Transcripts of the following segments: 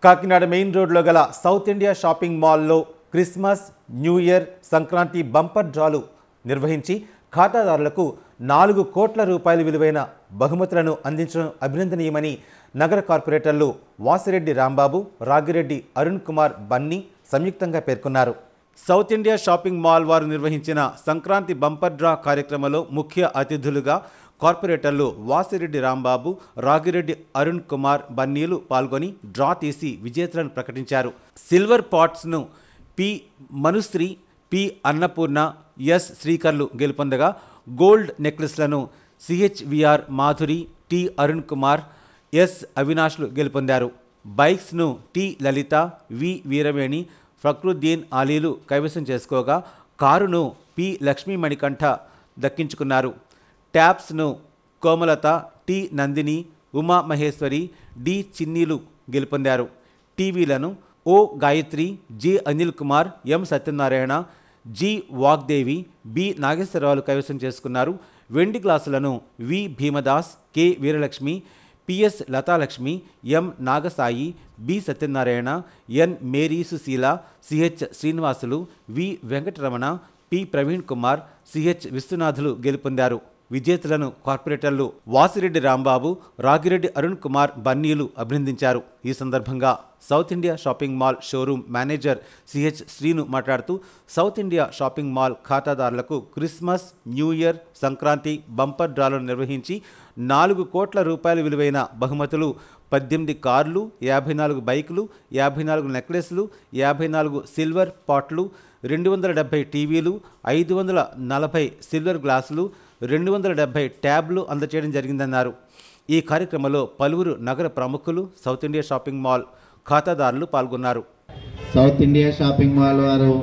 Kakinada main రోడ్లో గల south India shopping మాల్లో Christmas new year Sankranti bumper డ్రాలు నిర్వహించి ఖాతాదారులకు నాలుగు కోట్ల రూపాయల విలువైన బహుమతులను అందించడం అభినందనీయమని నగర కార్పొరేటర్లు వాసిరెడ్డి రాంబాబు రాగిరెడ్డి అరుణ్ కుమార్ బన్నీ సంయుక్తంగా పేర్కొన్నారు సౌత్ ఇండియా షాపింగ్ మాల్ వారు నిర్వహించిన సంక్రాంతి బంపర్ డ్రా కార్యక్రమంలో ముఖ్య అతిథులుగా కార్పొరేటర్లు వాసిరెడ్డి రాంబాబు రాగిరెడ్డి అరుణ్ కుమార్ బన్నీలు పాల్గొని డ్రా తీసి విజేతలను ప్రకటించారు సిల్వర్ పాట్స్ను P Manushri P Annapurna S శ్రీకర్లు గెలుపొందగా గోల్డ్ నెక్లెస్లను CHVR Madhuri T Arun Kumar S అవినాష్లు గెలుపొందారు బైక్స్ను టి లలిత వి వీరవేణి ఫక్రుద్దీన్ ఆలీలు కైవసం చేసుకోగా కారును పి లక్ష్మీ మణికంఠ దక్కించుకున్నారు ట్యాప్స్ను కోమలత టి నందిని ఉమా మహేశ్వరి డి చిన్నీలు గెలుపొందారు టీవీలను O Gayatri G Anil Kumar M Satyanarayana G Vagdevi B నాగేశ్వరరావులు కైవసం చేసుకున్నారు వెండి గ్లాసులను V Bhimadas K Veeralakshmi PS Lathalakshmi M Nagasai B Satyanarayana N Mary Susheela CH Srinivasulu V Venkataramana P Praveen Kumar CH విశ్వనాథులు గెలుపొందారు విజేతలను కార్పొరేటర్లు వాసిరెడ్డి రాంబాబు రాగిరెడ్డి అరుణ్ కుమార్ బన్నీలు అభినందించారు ఈ సందర్భంగా south India shopping mall showroom manager CH Srinu మాట్లాడుతూ సౌత్ ఇండియా షాపింగ్ మాల్ ఖాతాదారులకు Christmas new year Sankranti bumper డ్రాలను నిర్వహించి నాలుగు కోట్ల రూపాయల విలువైన బహుమతులు పద్దెనిమిది కార్లు యాభై నాలుగు బైకులు యాభై నాలుగు నెక్లెస్లు యాభై నాలుగు సిల్వర్ పాట్లు రెండు వందల డెబ్బై టీవీలు ఐదు వందల నలభై సిల్వర్ గ్లాసులు రెండు వందల డెబ్బై ట్యాబ్లు అందచేయడం జరిగిందన్నారు ఈ కార్యక్రమంలో పలువురు నగర ప్రముఖులు సౌత్ ఇండియా షాపింగ్ మాల్ ఖాతాదారులు పాల్గొన్నారు సౌత్ ఇండియా షాపింగ్ మాల్ వారు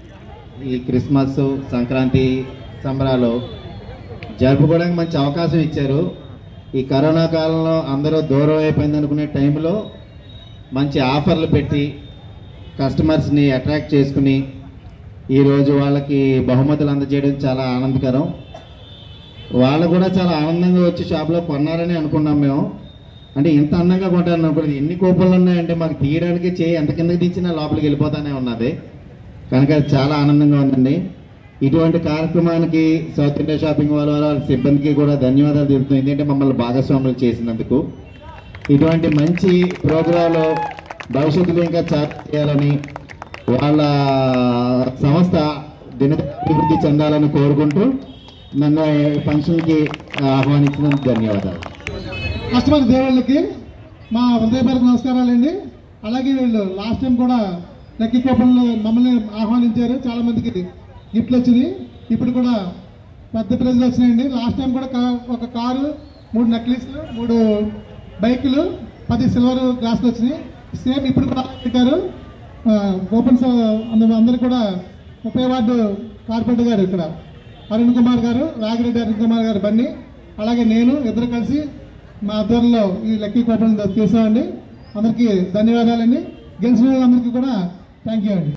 ఈ క్రిస్మస్ సంక్రాంతి సంబరాలు జరుపుకోవడానికి మంచి అవకాశం ఇచ్చారు ఈ కరోనా కాలంలో అందరూ దూరం అయిపోయింది అనుకునే టైంలో మంచి ఆఫర్లు పెట్టి కస్టమర్స్ని అట్రాక్ట్ చేసుకుని ఈరోజు వాళ్ళకి బహుమతులు అందజేయడం చాలా ఆనందకరం వాళ్ళు కూడా చాలా ఆనందంగా వచ్చి షాప్లో కొన్నారని అనుకున్నాం మేము అంటే ఇంత అందంగా కొంటారు అనుకోలేదు ఎన్ని కూపన్లు ఉన్నాయంటే మాకు తీయడానికి చేయి ఎంత కిందకి దించినా లోపలికి వెళ్ళిపోతానే ఉన్నది కనుక అది చాలా ఆనందంగా ఉందండి ఇటువంటి కార్యక్రమానికి సౌత్ ఇండియా షాపింగ్ వాళ్ళ వాళ్ళ సిబ్బందికి కూడా ధన్యవాదాలు తెలుపుతుంది ఎందుకంటే మమ్మల్ని భాగస్వాములు చేసినందుకు ఇటువంటి మంచి ప్రోగ్రాంలు భవిష్యత్తులో ఇంకా చాలా చేయాలని వాళ్ళ సంస్థ దినదినాభివృద్ధి చెందాలని కోరుకుంటూ నన్ను ఈ ఫంక్షన్కి ఆహ్వానించినందుకు ధన్యవాదాలు కస్టమర్ దేవుళ్ళకి మా హృదయపూర్వక నమస్కారాలండి అలాగే వీళ్ళు లాస్ట్ టైం కూడా లక్కీ కూపన్లు మమ్మల్ని ఆహ్వానించారు చాలా మందికి గిఫ్ట్లు వచ్చినాయి ఇప్పుడు కూడా పెద్ద ప్రైజ్లు వచ్చినాయండి లాస్ట్ టైం కూడా కా- ఒక కారు మూడు నెక్లెస్లు మూడు బైకులు పది సిల్వర్ గ్లాసులు వచ్చినాయి సేమ్ ఇప్పుడు కూడా పెట్టారు కూపన్స్ అందరూ కూడా ముప్పై వార్డు కార్పొరేటర్ గారు ఇక్కడ అరుణ్ కుమార్ గారు రాగిరెడ్డి అరుణ్ కుమార్ గారు బన్నీ అలాగే నేను ఇద్దరు కలిసి మా ఆధ్వర్యంలో ఈ లక్కీ కూపన్ తీసామండి అందరికీ ధన్యవాదాలండి గెలిచిన అందరికీ కూడా థ్యాంక్ యూ అండి